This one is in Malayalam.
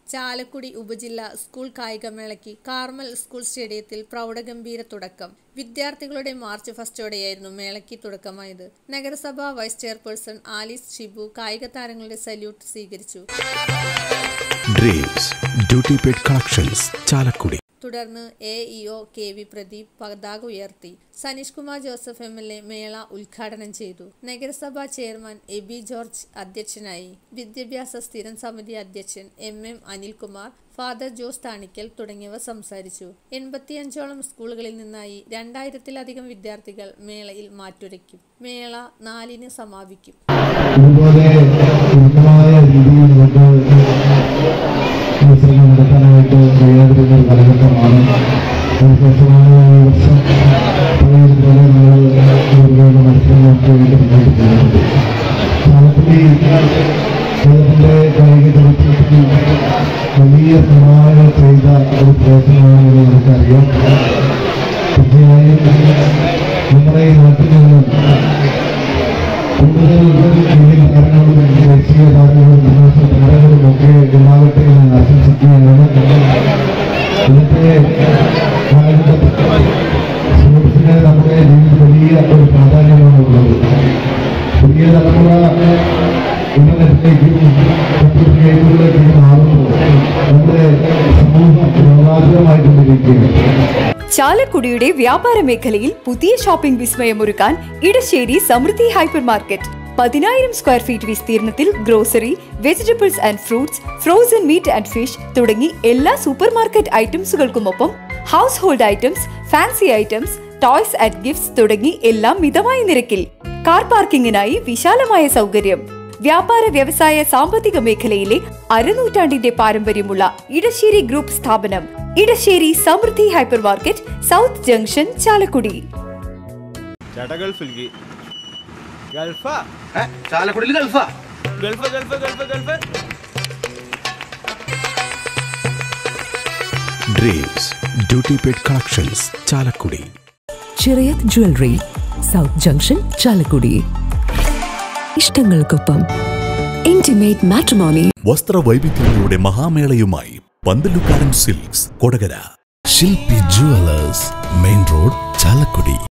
ചാലക്കുടി ഉപജില്ല സ്കൂൾ കായികമേളയ്ക്ക് കാർമൽ സ്കൂൾ സ്റ്റേഡിയത്തിൽ പ്രൗഢഗംഭീര തുടക്കം വിദ്യാർത്ഥികളുടെ മാർച്ച് ഫസ്റ്റോടെയായിരുന്നു മേളയ്ക്ക് തുടക്കമായത് നഗരസഭാ വൈസ് ചെയർപേഴ്സൺ ആലിസ് ഷിബു കായിക താരങ്ങളുടെ സല്യൂട്ട് സ്വീകരിച്ചു dreams duty paid collections Chalakudy തുടർന്ന് A EO K V Pradeep പതാക ഉയർത്തി Saneesh Kumar Joseph M L A മേള ഉദ്ഘാടനം ചെയ്തു നഗരസഭാ ചെയർമാൻ എബി ജോർജ് അധ്യക്ഷനായി വിദ്യാഭ്യാസ സ്ഥിരം സമിതി അധ്യക്ഷൻ M M Anilkumar father Jose Thanikkal തുടങ്ങിയവർ സംസാരിച്ചു എൺപത്തിയഞ്ചോളം സ്കൂളുകളിൽ നിന്നായി രണ്ടായിരത്തിലധികം വിദ്യാർത്ഥികൾ മേളയിൽ മാറ്റുരയ്ക്കും മേള നാലിന് സമാപിക്കും ഇതുപോലെ ഉന്നതമായ രീതിയിൽ നമുക്ക് മത്സരങ്ങൾ നടത്താനായിട്ട് കഴിയാതിരുന്ന ഒരു കാലഘട്ടമാണ് അതിനുശേഷമാണ് ഈ വർഷം പഴയതുപോലെ നമ്മൾ ഇതുപോലുള്ള മത്സരങ്ങൾക്ക് വേണ്ടി മുന്നോട്ട് പോകുന്നത് ചാലക്കുടി കേരളത്തിൻ്റെ കായിക ചരിത്രത്തിൽ വലിയ സംഭാവനകൾ ചെയ്ത ഒരു പ്രവർത്തനമാണെന്ന് നമുക്കറിയാം തീർച്ചയായും നമ്മുടെ ഈ നാട്ടിൽ നിന്ന് കൂടുതൽ ഇന്ത്യൻ താരങ്ങളും ദേശീയ താരങ്ങളും ഇന്റർനാഷണൽ താരങ്ങളും ഒക്കെ ഉണ്ടാകട്ടെ എന്ന് ആശംസിക്കുകയാണ് ഇന്നത്തെ കാലഘട്ടത്തിൽ സ്പോർട്സിന് നമ്മുടെ ജീവിതത്തിൽ വലിയ ഒരു പ്രാധാന്യമാണ് ഉള്ളത് പുതിയ തലമുറ ഇന്റർനെറ്റിലേക്കും കമ്പ്യൂട്ടർ ഗെയിമുകളിലേക്കും മാറുമ്പോൾ നമ്മുടെ സമൂഹം രോഗാതുരമായിക്കൊണ്ടിരിക്കുകയാണ് ചാലക്കുടിയുടെ വ്യാപാര മേഖലയിൽ പുതിയ ഷോപ്പിംഗ് വിസ്മയമൊരുക്കാൻ ഇടശ്ശേരി സമൃദ്ധി ഹൈപ്പർ മാർക്കറ്റ് പതിനായിരം സ്ക്വയർ ഫീറ്റ് വിസ്തീർണത്തിൽ grocery vegetables and fruits frozen meat and fish തുടങ്ങി എല്ലാ സൂപ്പർ മാർക്കറ്റ് ഐറ്റംസുകൾക്കുമൊപ്പം household items fancy items toys and gifts തുടങ്ങി എല്ലാം മിതമായ നിരക്കിൽ കാർ പാർക്കിങ്ങിനായി വിശാലമായ സൗകര്യം വ്യാപാര വ്യവസായ സാമ്പത്തിക മേഖലയിലെ അരനൂറ്റാണ്ടിന്റെ പാരമ്പര്യമുള്ള ഇടശ്ശേരി ഗ്രൂപ്പ് സ്ഥാപനം Edassery Samruddhi hypermarket south junction Chalakudy ചേട്ടാ ഗൾഫിലേക്ക് ഗൾഫാ ചാലക്കുടിയിൽ ഗൾഫാ Gulf Gulf Gulf Gulf dreams duty paid collections Chalakudy Chirayath jewellery south junction Chalakudy ഇഷ്ടങ്ങൾക്കൊപ്പം ഇന്റിമേറ്റ് മാട്രിമോണി വസ്ത്രവൈവിധ്യങ്ങളുടെ മഹാമേളയുമായി Panthalukkaran silks Kodakara Shilpi jewellers main road Chalakudy